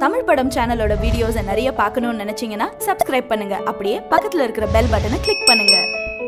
தமிழ் படம் சேனலோட வீடியோஸை நிறைய பார்க்கணும்னு நினைச்சீங்கன்னா சப்ஸ்கிரைப் பண்ணுங்க அப்படியே பக்கத்துல இருக்கிற பெல் பட்டனை கிளிக் பண்ணுங்க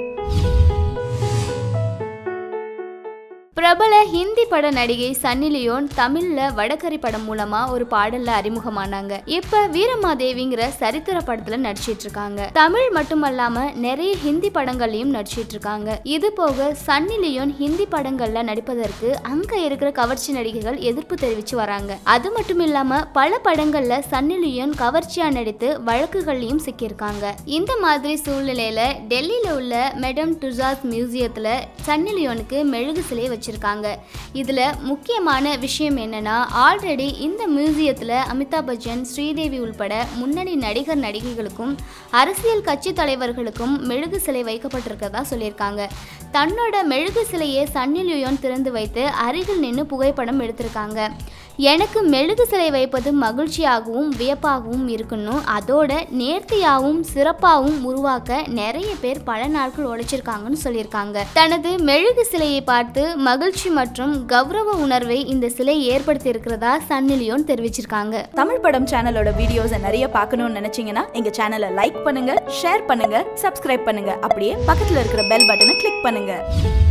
பிரபல ஹிந்தி பட நடிகை சன்னி லியோன் தமிழ்ல வடகரி படம் மூலமா ஒரு பாடல்ல அறிமுகமானாங்க இப்ப வீரமாதேவிங்கிற சரித்திர படத்துல நடிச்சிட்டு இருக்காங்க தமிழ் மட்டுமல்லாம நிறைய ஹிந்தி படங்கள்லயும் நடிச்சிட்டு இருக்காங்க இது போக சன்னி லியோன் ஹிந்தி படங்கள்ல நடிப்பதற்கு அங்க இருக்கிற கவர்ச்சி நடிகைகள் எதிர்ப்பு தெரிவிச்சு வராங்க அது மட்டும் இல்லாம பல படங்கள்ல சன்னி லியோன் கவர்ச்சியா நடித்து வழக்குகள்லயும் சிக்கியிருக்காங்க இந்த மாதிரி சூழ்நிலையில டெல்லியில உள்ள மெடம் டுசாஸ் மியூசியத்துல சன்னி லியோனுக்கு மெழுகு சிலையை வச்சிருக்காங்க இதுல முக்கியமான விஷயம் என்னன்னா ஆல்ரெடி இந்த மியூசியத்துல அமிதாப் பச்சன் ஸ்ரீதேவி உள்பட முன்னணி நடிகர் நடிகைகளுக்கும் அரசியல் கட்சி தலைவர்களுக்கும் மெழுகு சிலை வைக்கப்பட்டிருக்கதா சொல்லியிருக்காங்க தன்னோட மெழுகு சிலையை சன்னி லியோன் திறந்து வைத்து அருகில் நின்று புகைப்படம் எடுத்திருக்காங்க எனக்கு மெழுகு சிலை வைப்பது மகிழ்ச்சியாகவும் வியப்பாகவும் இருக்கணும் அதோட நேர்த்தியாகவும் சிறப்பாகவும் உருவாக்க நிறைய பேர் பல நாட்கள் உழைச்சிருக்காங்கன்னு சொல்லியிருக்காங்க தனது மெழுகு சிலையை பார்த்து மகிழ்ச்சி மற்றும் கௌரவ உணர்வை இந்த சிலை ஏற்படுத்தி இருக்கிறதா சன்னிலியோன் தெரிவிச்சிருக்காங்க தமிழ் படம் சேனலோட வீடியோஸை நிறைய பார்க்கணும்னு நினைச்சீங்கன்னா எங்க சேனலை லைக் பண்ணுங்க ஷேர் பண்ணுங்க சப்ஸ்கிரைப் பண்ணுங்க அப்படியே பக்கத்துல இருக்கிற பெல் பட்டனை கிளிக் பண்ணுங்க